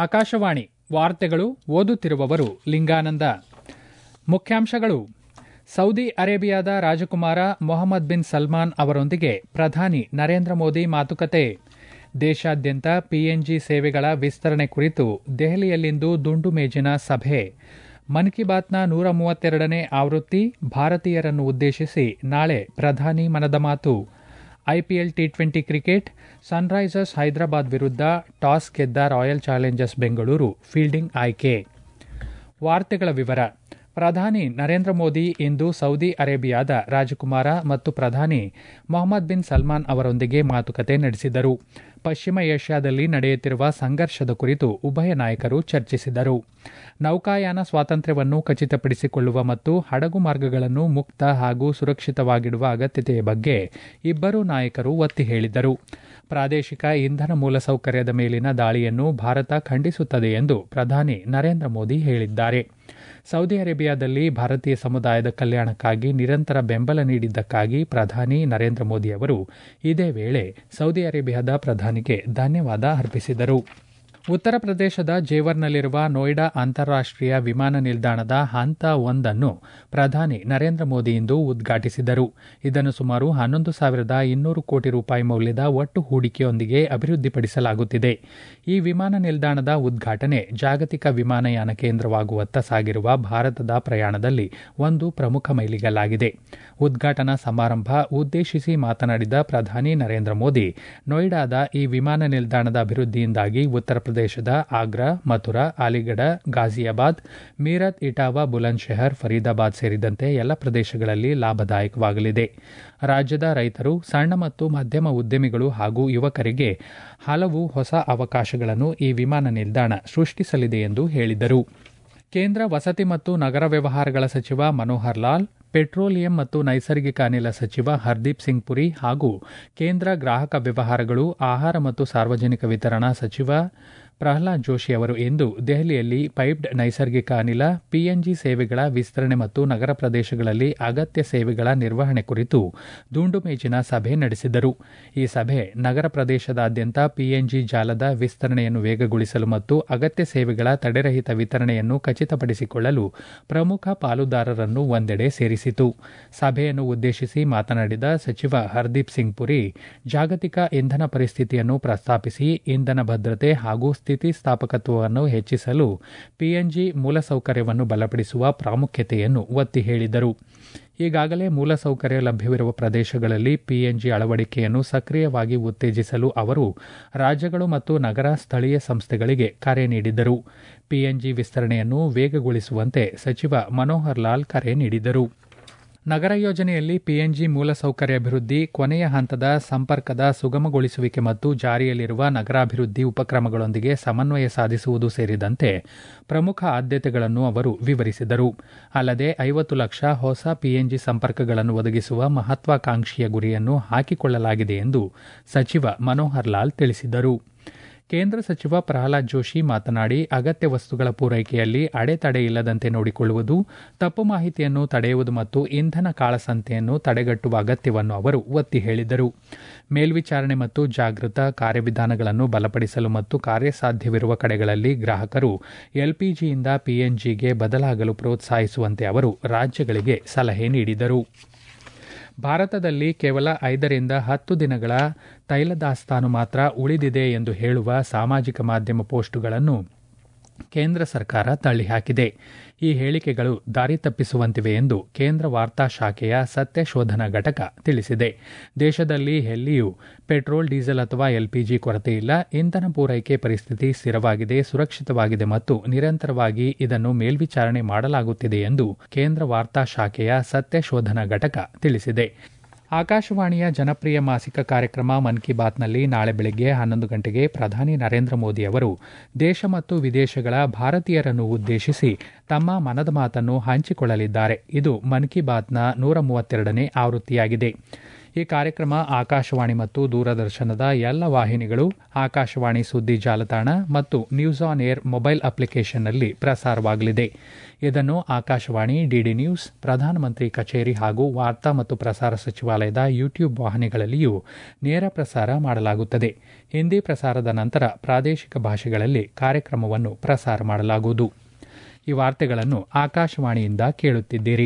ಆಕಾಶವಾಣಿ ವಾರ್ತೆಗಳು ಓದುತ್ತಿರುವವರು ಲಿಂಗಾನಂದ ಮುಖ್ಯಾಂಶಗಳು ಸೌದಿ ಅರೇಬಿಯಾದ ರಾಜಕುಮಾರ ಮೊಹಮ್ಮದ್ ಬಿನ್ ಸಲ್ಮಾನ್ ಅವರೊಂದಿಗೆ ಪ್ರಧಾನಿ ನರೇಂದ್ರ ಮೋದಿ ಮಾತುಕತೆ ದೇಶಾದ್ಯಂತ ಪಿಎನ್ಜಿ ಸೇವೆಗಳ ವಿಸ್ತರಣೆ ಕುರಿತು ದೆಹಲಿಯಲ್ಲಿಂದು ದುಂಡು ಮೇಜಿನ ಸಭೆ ಮನ್ ಕಿ ಬಾತ್ನ ನೂರ ಮೂವತ್ತೆರಡನೇ ಆವೃತ್ತಿ ಭಾರತೀಯರನ್ನು ಉದ್ದೇಶಿಸಿ ನಾಳೆ ಪ್ರಧಾನಿ ಮನದ ಮಾತು IPL T twenty cricket Sunrisers Hyderabad ವಿರುದ್ಧ ಟಾಸ್ ಗೆದ್ದ ರಾಯಲ್ ಚಾಲೆಂಜರ್ಸ್ ಬೆಂಗಳೂರು ಫೀಲ್ಡಿಂಗ್ ಆಯ್ಕೆ ವಾರ್ತೆಗಳ ವಿವರ ಪ್ರಧಾನಿ ನರೇಂದ್ರ ಮೋದಿ ಇಂದು ಸೌದಿ ಅರೇಬಿಯಾದ ರಾಜಕುಮಾರ ಮತ್ತು ಪ್ರಧಾನಿ ಮೊಹಮ್ಮದ್ ಬಿನ್ ಸಲ್ಮಾನ್ ಅವರೊಂದಿಗೆ ಮಾತುಕತೆ ನಡೆಸಿದರು ಪಶ್ಚಿಮ ಏಷ್ಯಾದಲ್ಲಿ ನಡೆಯುತ್ತಿರುವ ಸಂಘರ್ಷದ ಕುರಿತು ಉಭಯ ನಾಯಕರು ಚರ್ಚಿಸಿದರು ನೌಕಾಯಾನ ಸ್ವಾತಂತ್ರ್ಯವನ್ನು ಖಚಿತಪಡಿಸಿಕೊಳ್ಳುವ ಮತ್ತು ಹಡಗು ಮಾರ್ಗಗಳನ್ನು ಮುಕ್ತ ಹಾಗೂ ಸುರಕ್ಷಿತವಾಗಿಡುವ ಅಗತ್ಯತೆಯ ಬಗ್ಗೆ ಇಬ್ಬರೂ ನಾಯಕರು ಒತ್ತಿ ಹೇಳಿದರು ಪ್ರಾದೇಶಿಕ ಇಂಧನ ಮೂಲಸೌಕರ್ಯದ ಮೇಲಿನ ದಾಳಿಯನ್ನು ಭಾರತ ಖಂಡಿಸುತ್ತದೆ ಎಂದು ಪ್ರಧಾನಿ ನರೇಂದ್ರ ಮೋದಿ ಹೇಳಿದ್ದಾರೆ ಸೌದಿ ಅರೇಬಿಯಾದಲ್ಲಿ ಭಾರತೀಯ ಸಮುದಾಯದ ಕಲ್ಯಾಣಕ್ಕಾಗಿ ನಿರಂತರ ಬೆಂಬಲ ನೀಡಿದ್ದಕ್ಕಾಗಿ ಪ್ರಧಾನಿ ನರೇಂದ್ರ ಮೋದಿ ಅವರು ಇದೇ ವೇಳೆ ಸೌದಿ ಅರೇಬಿಯಾದ ಪ್ರಧಾನಿಗೆ ಧನ್ಯವಾದ ಅರ್ಪಿಸಿದರು ಉತ್ತರ ಪ್ರದೇಶದ ಜೇವರ್ನಲ್ಲಿರುವ ನೋಯ್ಡಾ ಅಂತಾರಾಷ್ಟೀಯ ವಿಮಾನ ನಿಲ್ದಾಣದ ಹಂತ ಒಂದನ್ನು ಪ್ರಧಾನಿ ನರೇಂದ್ರ ಮೋದಿ ಇಂದು ಉದ್ಘಾಟಿಸಿದರು ಇದನ್ನು ಸುಮಾರು ಹನ್ನೊಂದು ಸಾವಿರದ ಇನ್ನೂರು ಕೋಟಿ ರೂಪಾಯಿ ಮೌಲ್ಯದ ಒಟ್ಟು ಹೂಡಿಕೆಯೊಂದಿಗೆ ಅಭಿವೃದ್ಧಿಪಡಿಸಲಾಗುತ್ತಿದೆ ಈ ವಿಮಾನ ನಿಲ್ದಾಣದ ಉದ್ಘಾಟನೆ ಜಾಗತಿಕ ವಿಮಾನಯಾನ ಕೇಂದ್ರವಾಗುವತ್ತ ಸಾಗಿರುವ ಭಾರತದ ಪ್ರಯಾಣದಲ್ಲಿ ಒಂದು ಪ್ರಮುಖ ಮೈಲಿಗಲ್ಲಾಗಿದೆ ಉದ್ಘಾಟನಾ ಸಮಾರಂಭ ಉದ್ದೇಶಿಸಿ ಮಾತನಾಡಿದ ಪ್ರಧಾನಿ ನರೇಂದ್ರ ಮೋದಿ ನೋಯ್ಡಾದ ಈ ವಿಮಾನ ನಿಲ್ದಾಣದ ಅಭಿವೃದ್ಧಿಯಿಂದಾಗಿ ಉತ್ತರ ಪ್ರದೇಶದ ಆಗ್ರಾ ಮಥುರಾ ಅಲಿಗಢ ಗಾಜಿಯಾಬಾದ್ ಮೀರತ್ ಇಟಾವಾ ಬುಲಂದ್ ಶೆಹರ್ ಫರೀದಾಬಾದ್ ಸೇರಿದಂತೆ ಎಲ್ಲ ಪ್ರದೇಶಗಳಲ್ಲಿ ಲಾಭದಾಯಕವಾಗಲಿದೆ ರಾಜ್ಯದ ರೈತರು ಸಣ್ಣ ಮತ್ತು ಮಧ್ಯಮ ಉದ್ಯಮಿಗಳು ಹಾಗೂ ಯುವಕರಿಗೆ ಹಲವು ಹೊಸ ಅವಕಾಶಗಳನ್ನು ಈ ವಿಮಾನ ನಿಲ್ದಾಣ ಸೃಷ್ಟಿಸಲಿದೆ ಎಂದು ಹೇಳಿದರು ಕೇಂದ್ರ ವಸತಿ ಮತ್ತು ನಗರ ವ್ಯವಹಾರಗಳ ಸಚಿವ ಮನೋಹರ್ ಲಾಲ್ ಪೆಟ್ರೋಲಿಯಂ ಮತ್ತು ನೈಸರ್ಗಿಕ ಅನಿಲ ಸಚಿವ ಹರ್ದೀಪ್ ಸಿಂಗ್ ಪುರಿ ಹಾಗೂ ಕೇಂದ್ರ ಗ್ರಾಹಕ ವ್ಯವಹಾರಗಳು ಆಹಾರ ಮತ್ತು ಸಾರ್ವಜನಿಕ ವಿತರಣಾ ಸಚಿವ ಪ್ರಹ್ಲಾದ್ ಜೋಶಿ ಅವರು ಇಂದು ದೆಹಲಿಯಲ್ಲಿ ಪೈಪ್ಡ್ ನೈಸರ್ಗಿಕ ಅನಿಲ ಪಿಎನ್ಜಿ ಸೇವೆಗಳ ವಿಸ್ತರಣೆ ಮತ್ತು ನಗರ ಪ್ರದೇಶಗಳಲ್ಲಿ ಅಗತ್ಯ ಸೇವೆಗಳ ನಿರ್ವಹಣೆ ಕುರಿತು ದುಂಡು ಮೇಜಿನ ಸಭೆ ನಡೆಸಿದರು ಈ ಸಭೆ ನಗರ ಪ್ರದೇಶದಾದ್ಯಂತ ಪಿಎನ್ಜಿ ಜಾಲದ ವಿಸ್ತರಣೆಯನ್ನು ವೇಗಗೊಳಿಸಲು ಮತ್ತು ಅಗತ್ಯ ಸೇವೆಗಳ ತಡೆರಹಿತ ವಿತರಣೆಯನ್ನು ಖಚಿತಪಡಿಸಿಕೊಳ್ಳಲು ಪ್ರಮುಖ ಪಾಲುದಾರರನ್ನು ಒಂದೆಡೆ ಸೇರಿಸಿತು ಸಭೆಯನ್ನು ಉದ್ದೇಶಿಸಿ ಮಾತನಾಡಿದ ಸಚಿವ ಹರ್ದೀಪ್ ಸಿಂಗ್ ಪುರಿ ಜಾಗತಿಕ ಇಂಧನ ಪರಿಸ್ಥಿತಿಯನ್ನು ಪ್ರಸ್ತಾಪಿಸಿ ಇಂಧನ ಭದ್ರತೆ ಹಾಗೂ ಸ್ಥಿತಿಸ್ಥಾಪಕತ್ವವನ್ನು ಹೆಚ್ಚಿಸಲು ಪಿಎನ್ಜಿ ಮೂಲಸೌಕರ್ಯವನ್ನು ಬಲಪಡಿಸುವ ಪ್ರಾಮುಖ್ಯತೆಯನ್ನು ಒತ್ತಿ ಹೇಳಿದರು ಈಗಾಗಲೇ ಮೂಲಸೌಕರ್ಯ ಲಭ್ಯವಿರುವ ಪ್ರದೇಶಗಳಲ್ಲಿ ಪಿಎನ್ಜಿ ಅಳವಡಿಕೆಯನ್ನು ಸಕ್ರಿಯವಾಗಿ ಉತ್ತೇಜಿಸಲು ಅವರು ರಾಜ್ಯಗಳು ಮತ್ತು ನಗರ ಸ್ಥಳೀಯ ಸಂಸ್ಥೆಗಳಿಗೆ ಕರೆ ನೀಡಿದರು ಪಿಎನ್ಜಿ ವಿಸ್ತರಣೆಯನ್ನು ವೇಗಗೊಳಿಸುವಂತೆ ಸಚಿವ ಮನೋಹರ್ ಲಾಲ್ ಕರೆ ನೀಡಿದರು ನಗರ ಯೋಜನೆಯಲ್ಲಿ ಪಿಎನ್ಜಿ ಮೂಲಸೌಕರ್ಯ ಅಭಿವೃದ್ಧಿ ಕೊನೆಯ ಹಂತದ ಸಂಪರ್ಕದ ಸುಗಮಗೊಳಿಸುವಿಕೆ ಮತ್ತು ಜಾರಿಯಲ್ಲಿರುವ ನಗರಾಭಿವೃದ್ಧಿ ಉಪಕ್ರಮಗಳೊಂದಿಗೆ ಸಮನ್ವಯ ಸಾಧಿಸುವುದು ಸೇರಿದಂತೆ ಪ್ರಮುಖ ಆದ್ಯತೆಗಳನ್ನು ಅವರು ವಿವರಿಸಿದರು ಅಲ್ಲದೆ ಐವತ್ತು ಲಕ್ಷ ಹೊಸ ಪಿಎನ್ಜಿ ಸಂಪರ್ಕಗಳನ್ನು ಒದಗಿಸುವ ಮಹತ್ವಾಕಾಂಕ್ಷಿಯ ಗುರಿಯನ್ನು ಹಾಕಿಕೊಳ್ಳಲಾಗಿದೆ ಎಂದು ಸಚಿವ ಮನೋಹರ್ ಲಾಲ್ ತಿಳಿಸಿದರು ಕೇಂದ್ರ ಸಚಿವ ಪ್ರಹ್ಲಾದ್ ಜೋಶಿ ಮಾತನಾಡಿ ಅಗತ್ಯ ವಸ್ತುಗಳ ಪೂರೈಕೆಯಲ್ಲಿ ಅಡೆತಡೆ ಇಲ್ಲದಂತೆ ನೋಡಿಕೊಳ್ಳುವುದು ತಪ್ಪು ಮಾಹಿತಿಯನ್ನು ತಡೆಯುವುದು ಮತ್ತು ಇಂಧನ ಕಾಳಸಂತೆಯನ್ನು ತಡೆಗಟ್ಟುವ ಅಗತ್ಯವನ್ನು ಅವರು ಒತ್ತಿ ಹೇಳಿದರು ಮೇಲ್ವಿಚಾರಣೆ ಮತ್ತು ಜಾಗೃತ ಕಾರ್ಯವಿಧಾನಗಳನ್ನು ಬಲಪಡಿಸಲು ಮತ್ತು ಕಾರ್ಯಸಾಧ್ಯವಿರುವ ಕಡೆಗಳಲ್ಲಿ ಗ್ರಾಹಕರು ಎಲ್ಪಿಜಿಯಿಂದ ಪಿಎನ್ಜಿಗೆ ಬದಲಾಗಲು ಪ್ರೋತ್ಸಾಹಿಸುವಂತೆ ಅವರು ರಾಜ್ಯಗಳಿಗೆ ಸಲಹೆ ನೀಡಿದರು ಭಾರತದಲ್ಲಿ ಕೇವಲ ಐದರಿಂದ ಹತ್ತು ದಿನಗಳ ತೈಲ ದಾಸ್ತಾನು ಮಾತ್ರ ಉಳಿದಿದೆ ಎಂದು ಹೇಳುವ ಸಾಮಾಜಿಕ ಮಾಧ್ಯಮ ಪೋಸ್ಟುಗಳನ್ನು ಕೇಂದ್ರ ಸರ್ಕಾರ ತಳ್ಳಿಹಾಕಿದೆ ಈ ಹೇಳಿಕೆಗಳು ದಾರಿ ತಪ್ಪಿಸುವಂತಿವೆ ಎಂದು ಕೇಂದ್ರ ವಾರ್ತಾ ಶಾಖೆಯ ಸತ್ಯ ಶೋಧನಾ ಘಟಕ ತಿಳಿಸಿದೆ ದೇಶದಲ್ಲಿ ಎಲ್ಲಿಯೂ ಪೆಟ್ರೋಲ್ ಡೀಸೆಲ್ ಅಥವಾ ಎಲ್ಪಿಜಿ ಕೊರತೆಯಿಲ್ಲ ಇಂಧನ ಪೂರೈಕೆ ಪರಿಸ್ಥಿತಿ ಸ್ಥಿರವಾಗಿದೆ ಸುರಕ್ಷಿತವಾಗಿದೆ ಮತ್ತು ನಿರಂತರವಾಗಿ ಇದನ್ನು ಮೇಲ್ವಿಚಾರಣೆ ಮಾಡಲಾಗುತ್ತಿದೆ ಎಂದು ಕೇಂದ್ರ ವಾರ್ತಾ ಶಾಖೆಯ ಸತ್ಯ ಶೋಧನಾ ಘಟಕ ತಿಳಿಸಿದೆ ಆಕಾಶವಾಣಿಯ ಜನಪ್ರಿಯ ಮಾಸಿಕ ಕಾರ್ಯಕ್ರಮ ಮನ್ ಕಿ ಬಾತ್ನಲ್ಲಿ ನಾಳೆ ಬೆಳಗ್ಗೆ ಹನ್ನೊಂದು ಗಂಟೆಗೆ ಪ್ರಧಾನಿ ನರೇಂದ್ರ ಮೋದಿ ಅವರು ದೇಶ ಮತ್ತು ವಿದೇಶಗಳ ಭಾರತೀಯರನ್ನು ಉದ್ದೇಶಿಸಿ ತಮ್ಮ ಮನದ ಮಾತನ್ನು ಹಂಚಿಕೊಳ್ಳಲಿದ್ದಾರೆ ಇದು ಮನ್ ಕಿ ಬಾತ್ನ ನೂರ ಮೂವತ್ತೆರಡನೇ ಆವೃತ್ತಿಯಾಗಿದೆ ಈ ಕಾರ್ಯಕ್ರಮ ಆಕಾಶವಾಣಿ ಮತ್ತು ದೂರದರ್ಶನದ ಎಲ್ಲ ವಾಹಿನಿಗಳು ಆಕಾಶವಾಣಿ ಸುದ್ದಿ ಜಾಲತಾಣ ಮತ್ತು ನ್ಯೂಸ್ ಆನ್ ಏರ್ ಮೊಬೈಲ್ ಅಪ್ಲಿಕೇಶನ್ನಲ್ಲಿ ಪ್ರಸಾರವಾಗಲಿದೆ ಇದನ್ನು ಆಕಾಶವಾಣಿ ಡಿಡಿ ನ್ಯೂಸ್ ಪ್ರಧಾನಮಂತ್ರಿ ಕಚೇರಿ ಹಾಗೂ ವಾರ್ತಾ ಮತ್ತು ಪ್ರಸಾರ ಸಚಿವಾಲಯದ ಯೂಟ್ಯೂಬ್ ವಾಹಿನಿಗಳಲ್ಲಿಯೂ ನೇರ ಪ್ರಸಾರ ಮಾಡಲಾಗುತ್ತದೆ ಹಿಂದಿ ಪ್ರಸಾರದ ನಂತರ ಪ್ರಾದೇಶಿಕ ಭಾಷೆಗಳಲ್ಲಿ ಕಾರ್ಯಕ್ರಮವನ್ನು ಪ್ರಸಾರ ಮಾಡಲಾಗುವುದು ಈ ವಾರ್ತೆಗಳನ್ನು ಆಕಾಶವಾಣಿಯಿಂದ ಕೇಳುತ್ತಿದ್ದೀರಿ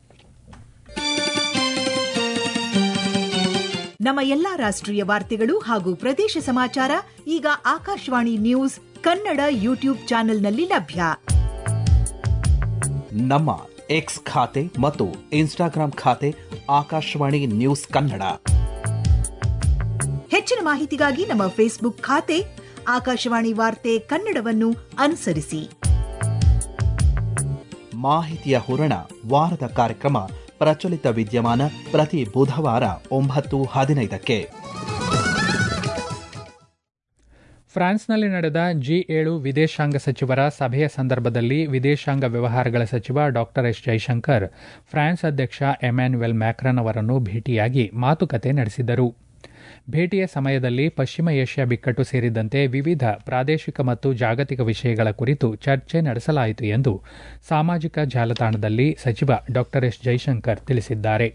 ನಮ್ಮ ಎಲ್ಲಾ ರಾಷ್ಟ್ರೀಯ ವಾರ್ತೆಗಳು ಹಾಗೂ ಪ್ರದೇಶ ಸಮಾಚಾರ ಈಗ ಆಕಾಶವಾಣಿ ನ್ಯೂಸ್ ಕನ್ನಡ ಯೂಟ್ಯೂಬ್ ಚಾನೆಲ್ನಲ್ಲಿ ಲಭ್ಯ ನಮ್ಮ ಎಕ್ಸ್ ಖಾತೆ ಮತ್ತು ಇನ್ಸ್ಟಾಗ್ರಾಂ ಖಾತೆ ಆಕಾಶವಾಣಿ ನ್ಯೂಸ್ ಕನ್ನಡ ಹೆಚ್ಚಿನ ಮಾಹಿತಿಗಾಗಿ ನಮ್ಮ ಫೇಸ್ಬುಕ್ ಖಾತೆ ಆಕಾಶವಾಣಿ ವಾರ್ತೆ ಕನ್ನಡವನ್ನು ಅನುಸರಿಸಿ ಮಾಹಿತಿಯ ಹೂರಣ ವಾರದ ಕಾರ್ಯಕ್ರಮ ಪ್ರಚಲಿತ ವಿದ್ಯಮಾನ ಪ್ರತಿ ಬುಧವಾರ ಒಂಬತ್ತು ಹದಿನೈದಕ್ಕೆ ಫ್ರಾನ್ಸ್ನಲ್ಲಿ ನಡೆದ ಜಿ ಏಳು ವಿದೇಶಾಂಗ ಸಚಿವರ ಸಭೆಯ ಸಂದರ್ಭದಲ್ಲಿ ವಿದೇಶಾಂಗ ವ್ಯವಹಾರಗಳ ಸಚಿವ ಡಾ ಎಸ್ ಜೈಶಂಕರ್ ಫ್ರಾನ್ಸ್ ಅಧ್ಯಕ್ಷ ಎಮ್ಯಾನ್ಯುಯಲ್ ಮ್ಯಾಕ್ರನ್ ಅವರನ್ನು ಭೇಟಿಯಾಗಿ ಮಾತುಕತೆ ನಡೆಸಿದರು ಭೇಟಿಯ ಸಮಯದಲ್ಲಿ ಪಶ್ಚಿಮ ಏಷ್ಯಾ ಬಿಕ್ಕಟ್ಟು ಸೇರಿದಂತೆ ವಿವಿಧ ಪ್ರಾದೇಶಿಕ ಮತ್ತು ಜಾಗತಿಕ ವಿಷಯಗಳ ಕುರಿತು ಚರ್ಚೆ ನಡೆಸಲಾಯಿತು ಎಂದು ಸಾಮಾಜಿಕ ಜಾಲತಾಣದಲ್ಲಿ ಸಚಿವ ಡಾ ಎಸ್ ಜೈಶಂಕರ್ ತಿಳಿಸಿದ್ದಾರೆ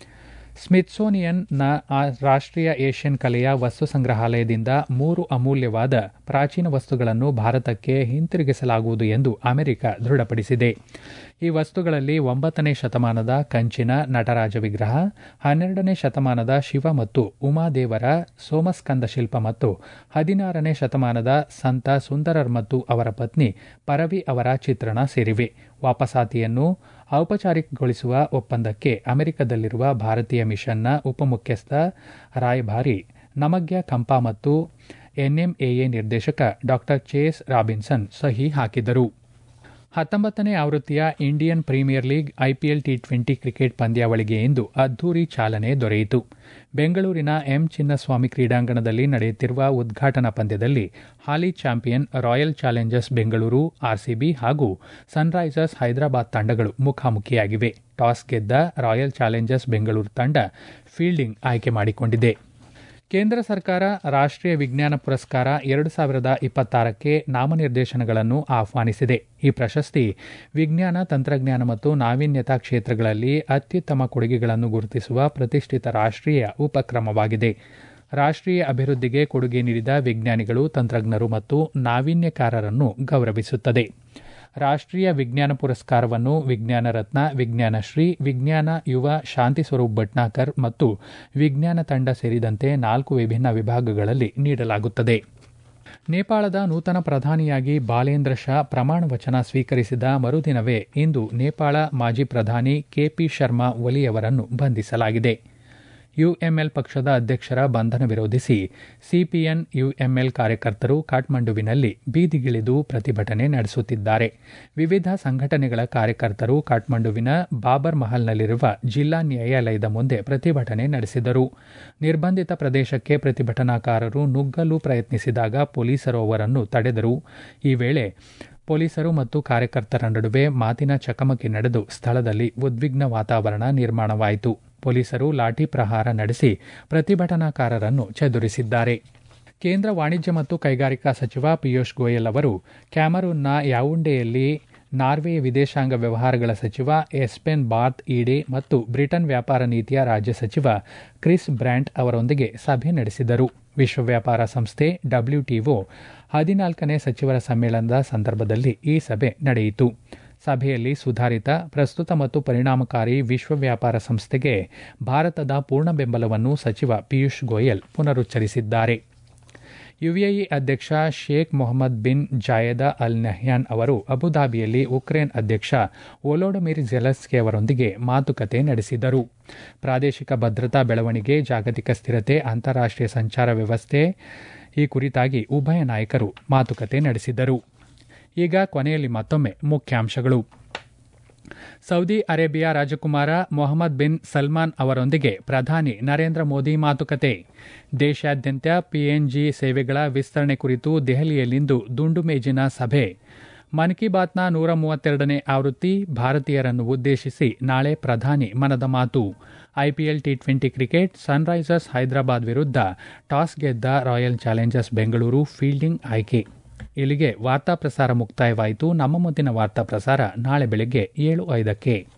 ಸ್ಮಿತ್ಸೋನಿಯನ್ನ ರಾಷ್ಟ್ರೀಯ ಏಷ್ಯನ್ ಕಲೆಯ ವಸ್ತು ಸಂಗ್ರಹಾಲಯದಿಂದ ಮೂರು ಅಮೂಲ್ಯವಾದ ಪ್ರಾಚೀನ ವಸ್ತುಗಳನ್ನು ಭಾರತಕ್ಕೆ ಹಿಂತಿರುಗಿಸಲಾಗುವುದು ಎಂದು ಅಮೆರಿಕ ದೃಢಪಡಿಸಿದೆ ಈ ವಸ್ತುಗಳಲ್ಲಿ ಒಂಬತ್ತನೇ ಶತಮಾನದ ಕಂಚಿನ ನಟರಾಜ ವಿಗ್ರಹ ಹನ್ನೆರಡನೇ ಶತಮಾನದ ಶಿವ ಮತ್ತು ಉಮಾದೇವರ ಸೋಮಸ್ಕಂದ ಶಿಲ್ಪ ಮತ್ತು ಹದಿನಾರನೇ ಶತಮಾನದ ಸಂತ ಸುಂದರರ್ ಮತ್ತು ಅವರ ಪತ್ನಿ ಪರವಿ ಅವರ ಚಿತ್ರಣ ಸೇರಿವೆ ವಾಪಸಾತಿಯನ್ನು ಔಪಚಾರಿಕಗೊಳಿಸುವ ಒಪ್ಪಂದಕ್ಕೆ ಅಮೆರಿಕದಲ್ಲಿರುವ ಭಾರತೀಯ ಮಿಷನ್ನ ಉಪಮುಖ್ಯಸ್ಥ ರಾಯಭಾರಿ ನಮಗ್ಯ ಕಂಪಾ ಮತ್ತು ಎನ್ಎಂಎಎ ನಿರ್ದೇಶಕ ಡಾ ಚೇಸ್ ರಾಬಿನ್ಸನ್ ಸಹಿ ಹಾಕಿದರು ಹತ್ತೊಂಬತ್ತನೇ ಆವೃತ್ತಿಯ Indian Premier League IPL T twenty cricket ಪಂದ್ಯಾವಳಿಗೆ ಇಂದು ಅದ್ದೂರಿ ಚಾಲನೆ ದೊರೆಯಿತು ಬೆಂಗಳೂರಿನ ಎಂ ಚಿನ್ನಸ್ವಾಮಿ ಕ್ರೀಡಾಂಗಣದಲ್ಲಿ ನಡೆಯುತ್ತಿರುವ ಉದ್ಘಾಟನಾ ಪಂದ್ಯದಲ್ಲಿ ಹಾಲಿ champion Royal Challengers Bengaluru RCB ಹಾಗೂ ಸನ್ರೈಸರ್ಸ್ ಹೈದರಾಬಾದ್ ತಂಡಗಳು ಮುಖಾಮುಖಿಯಾಗಿವೆ ಟಾಸ್ ಗೆದ್ದ ರಾಯಲ್ ಚಾಲೆಂಜರ್ಸ್ ಬೆಂಗಳೂರು ತಂಡ ಫೀಲ್ಡಿಂಗ್ ಆಯ್ಕೆ ಮಾಡಿಕೊಂಡಿದೆ ಕೇಂದ್ರ ಸರ್ಕಾರ ರಾಷ್ಟ್ರೀಯ ವಿಜ್ಞಾನ ಪುರಸ್ಕಾರ ಎರಡು ಸಾವಿರದ ಇಪ್ಪತ್ತಾರಕ್ಕೆ ನಾಮನಿರ್ದೇಶನಗಳನ್ನು ಆಹ್ವಾನಿಸಿದೆ ಈ ಪ್ರಶಸ್ತಿ ವಿಜ್ಞಾನ ತಂತ್ರಜ್ಞಾನ ಮತ್ತು ನಾವೀನ್ಯತಾ ಕ್ಷೇತ್ರಗಳಲ್ಲಿ ಅತ್ಯುತ್ತಮ ಕೊಡುಗೆಗಳನ್ನು ಗುರುತಿಸುವ ಪ್ರತಿಷ್ಠಿತ ರಾಷ್ಟ್ರೀಯ ಉಪಕ್ರಮವಾಗಿದೆ ರಾಷ್ಟ್ರೀಯ ಅಭಿವೃದ್ಧಿಗೆ ಕೊಡುಗೆ ನೀಡಿದ ವಿಜ್ಞಾನಿಗಳು ತಂತ್ರಜ್ಞರು ಮತ್ತು ನಾವೀನ್ಯಕಾರರನ್ನು ಗೌರವಿಸುತ್ತದೆ ರಾಷ್ಟ್ರೀಯ ವಿಜ್ಞಾನ ಪುರಸ್ಕಾರವನ್ನು ವಿಜ್ಞಾನ ರತ್ನ ವಿಜ್ಞಾನ ಶ್ರೀ ವಿಜ್ಞಾನ ಯುವ ಶಾಂತಿ ಸ್ವರೂಪ್ ಭಟ್ನಾಕರ್ ಮತ್ತು ವಿಜ್ಞಾನ ತಂಡ ಸೇರಿದಂತೆ ನಾಲ್ಕು ವಿಭಿನ್ನ ವಿಭಾಗಗಳಲ್ಲಿ ನೀಡಲಾಗುತ್ತದೆ ನೇಪಾಳದ ನೂತನ ಪ್ರಧಾನಿಯಾಗಿ ಬಾಲೇಂದ್ರ ಶಾ ಪ್ರಮಾಣ ವಚನ ಸ್ವೀಕರಿಸಿದ ಮರುದಿನವೇ ಇಂದು ನೇಪಾಳ ಮಾಜಿ ಪ್ರಧಾನಿ ಕೆಪಿ ಶರ್ಮಾ ಒಲಿಯವರನ್ನು ಬಂಧಿಸಲಾಗಿದೆ ಯುಎಂಎಲ್ ಪಕ್ಷದ ಅಧ್ಯಕ್ಷರ ಬಂಧನ ವಿರೋಧಿಸಿ ಸಿಪಿಎನ್ ಯುಎಂಎಲ್ ಕಾರ್ಯಕರ್ತರು ಕಾಠ್ಮಂಡುವಿನಲ್ಲಿ ಬೀದಿಗಿಳಿದು ಪ್ರತಿಭಟನೆ ನಡೆಸುತ್ತಿದ್ದಾರೆ ವಿವಿಧ ಸಂಘಟನೆಗಳ ಕಾರ್ಯಕರ್ತರು ಕಾಠ್ಮಂಡುವಿನ ಬಾಬರ್ ಮಹಲ್ನಲ್ಲಿರುವ ಜಿಲ್ಲಾ ನ್ಯಾಯಾಲಯದ ಮುಂದೆ ಪ್ರತಿಭಟನೆ ನಡೆಸಿದರು ನಿರ್ಬಂಧಿತ ಪ್ರದೇಶಕ್ಕೆ ಪ್ರತಿಭಟನಾಕಾರರು ನುಗ್ಗಲು ಪ್ರಯತ್ನಿಸಿದಾಗ ಪೊಲೀಸರು ಅವರನ್ನು ತಡೆದರು ಈ ವೇಳೆ ಪೊಲೀಸರು ಮತ್ತು ಕಾರ್ಯಕರ್ತರ ನಡುವೆ ಮಾತಿನ ಚಕಮಕಿ ನಡೆದು ಸ್ಥಳದಲ್ಲಿ ಉದ್ವಿಗ್ನ ವಾತಾವರಣ ನಿರ್ಮಾಣವಾಯಿತು ಪೊಲೀಸರು ಲಾಠಿ ಪ್ರಹಾರ ನಡೆಸಿ ಪ್ರತಿಭಟನಾಕಾರರನ್ನು ಚದುರಿಸಿದ್ದಾರೆ ಕೇಂದ್ರ ವಾಣಿಜ್ಯ ಮತ್ತು ಕೈಗಾರಿಕಾ ಸಚಿವ ಪಿಯೂಷ್ ಗೋಯಲ್ ಅವರು ಕ್ಯಾಮರೂನ್ನ ಯಾವುಂಡೆಯಲ್ಲಿ ನಾರ್ವೆ ವಿದೇಶಾಂಗ ವ್ಯವಹಾರಗಳ ಸಚಿವ ಎಸ್ಪೆನ್ ಬಾರ್ತ್ ಈಡೆ ಮತ್ತು ಬ್ರಿಟನ್ ವ್ಯಾಪಾರ ನೀತಿಯ ರಾಜ್ಯ ಸಚಿವ ಕ್ರಿಸ್ ಬ್ರ್ಯಾಂಟ್ ಅವರೊಂದಿಗೆ ಸಭೆ ನಡೆಸಿದರು ವಿಶ್ವ ವ್ಯಾಪಾರ ಸಂಸ್ಥೆ ಡಬ್ಲ್ಯೂಟಿಒ ಹದಿನಾಲ್ಕನೇ ಸಚಿವರ ಸಮ್ಮೇಳನದ ಸಂದರ್ಭದಲ್ಲಿ ಈ ಸಭೆ ನಡೆಯಿತು ಸಭೆಯಲ್ಲಿ ಸುಧಾರಿತ ಪ್ರಸ್ತುತ ಮತ್ತು ಪರಿಣಾಮಕಾರಿ ವಿಶ್ವ ವ್ಯಾಪಾರ ಸಂಸ್ಥೆಗೆ ಭಾರತದ ಪೂರ್ಣ ಬೆಂಬಲವನ್ನು ಸಚಿವ ಪಿಯೂಷ್ ಗೋಯಲ್ ಪುನರುಚ್ಚರಿಸಿದ್ದಾರೆ ಯುಎಇ ಅಧ್ಯಕ್ಷ Sheikh Mohammed bin ಜಾಯದ Al Nahyan ಅವರು ಅಬುಧಾಬಿಯಲ್ಲಿ ಉಕ್ರೇನ್ ಅಧ್ಯಕ್ಷ ಒಲೋಡಮಿರ್ ಜೆಲೆಸ್ಕಿ ಅವರೊಂದಿಗೆ ಮಾತುಕತೆ ನಡೆಸಿದರು ಪ್ರಾದೇಶಿಕ ಭದ್ರತಾ ಬೆಳವಣಿಗೆ ಜಾಗತಿಕ ಸ್ಥಿರತೆ ಅಂತಾರಾಷ್ಟೀಯ ಸಂಚಾರ ವ್ಯವಸ್ಥೆ ಈ ಕುರಿತಾಗಿ ಉಭಯ ನಾಯಕರು ಮಾತುಕತೆ ನಡೆಸಿದರು ಈಗ ಕೊನೆಯಲ್ಲಿ ಮತ್ತೊಮ್ಮೆ ಮುಖ್ಯಾಂಶಗಳು ಸೌದಿ ಅರೇಬಿಯಾ ರಾಜಕುಮಾರ ಮೊಹಮ್ಮದ್ ಬಿನ್ ಸಲ್ಮಾನ್ ಅವರೊಂದಿಗೆ ಪ್ರಧಾನಿ ನರೇಂದ್ರ ಮೋದಿ ಮಾತುಕತೆ ದೇಶಾದ್ಯಂತ ಪಿಎನ್ಜಿ ಸೇವೆಗಳ ವಿಸ್ತರಣೆ ಕುರಿತು ದೆಹಲಿಯಲ್ಲಿಂದು ದುಂಡು ಮೇಜಿನ ಸಭೆ ಮನ್ ಕಿ ಬಾತ್ನ ನೂರ ಮೂವತ್ತೆರಡನೇ ಆವೃತ್ತಿ ಭಾರತೀಯರನ್ನು ಉದ್ದೇಶಿಸಿ ನಾಳೆ ಪ್ರಧಾನಿ ಮನದ ಮಾತು IPL T twenty cricket Sunrisers Hyderabad ವಿರುದ್ಧ ಟಾಸ್ ಗೆದ್ದ ರಾಯಲ್ ಚಾಲೆಂಜರ್ಸ್ ಬೆಂಗಳೂರು ಫೀಲ್ಡಿಂಗ್ ಆಯ್ಕೆ ಇಲ್ಲಿಗೆ ವಾರ್ತಾ ಪ್ರಸಾರ ಮುಕ್ತಾಯವಾಯಿತು ನಮ್ಮ ಮುಂದಿನ ವಾರ್ತಾ ಪ್ರಸಾರ ನಾಳೆ ಬೆಳಗ್ಗೆ ಏಳು ಐದಕ್ಕೆ